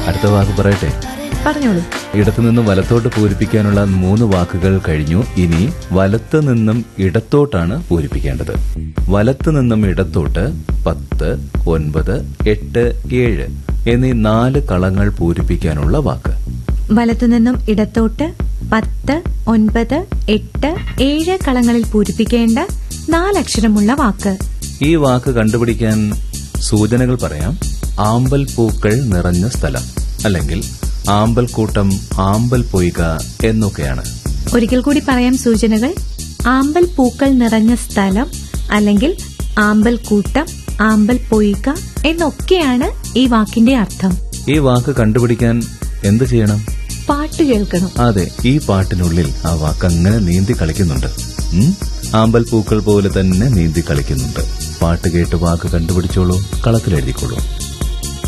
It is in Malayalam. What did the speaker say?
അടുത്ത വാക്ക് പറയട്ടെ പറഞ്ഞോളൂ ഇടത്തു നിന്നും വലത്തോട്ട് പൂരിപ്പിക്കാനുള്ള മൂന്ന് വാക്കുകൾ കഴിഞ്ഞു ഇനി വലത്ത് നിന്നും ഇടത്തോട്ടാണ് പൂരിപ്പിക്കേണ്ടത് വലത്ത് നിന്നും ഇടത്തോട്ട് പത്ത് ഒൻപത് എട്ട് ഏഴ് എന്നീ നാല് കളങ്ങൾ പൂരിപ്പിക്കാനുള്ള വാക്ക് വലത്തുനിന്നും ഇടത്തോട്ട് പത്ത് ഒൻപത് എട്ട് ഏഴ് കളങ്ങളിൽ പൂരിപ്പിക്കേണ്ട നാലക്ഷരമുള്ള വാക്ക് ഈ വാക്ക് കണ്ടുപിടിക്കാൻ സൂചനകൾ പറയാം ആമ്പൽ പൂക്കൾ നിറഞ്ഞ സ്ഥലം അല്ലെങ്കിൽ ആമ്പൽ കൂട്ടം ആമ്പൽ പൊയ്ക എന്നൊക്കെയാണ് ഒരിക്കൽ കൂടി പറയാം സൂചനകൾ ആമ്പൽ പൂക്കൾ നിറഞ്ഞ സ്ഥലം അല്ലെങ്കിൽ ആമ്പൽ കൂട്ടം ആമ്പൽ പൊയ്ക എന്നൊക്കെയാണ് ഈ വാക്കിന്റെ അർത്ഥം ഈ വാക്ക് കണ്ടുപിടിക്കാൻ എന്ത് ചെയ്യണം പാട്ട് കേൾക്കണം അതെ ഈ പാട്ടിനുള്ളിൽ ആ വാക്ക് അങ്ങനെ നീന്തി കളിക്കുന്നുണ്ട് ഉം? ആമ്പൽ പൂക്കൾ പോലെ തന്നെ നീന്തി കളിക്കുന്നുണ്ട് പാട്ട് കേട്ട് വാക്ക് കണ്ടുപിടിച്ചോളൂ കളത്തിലെഴുതിക്കോളൂ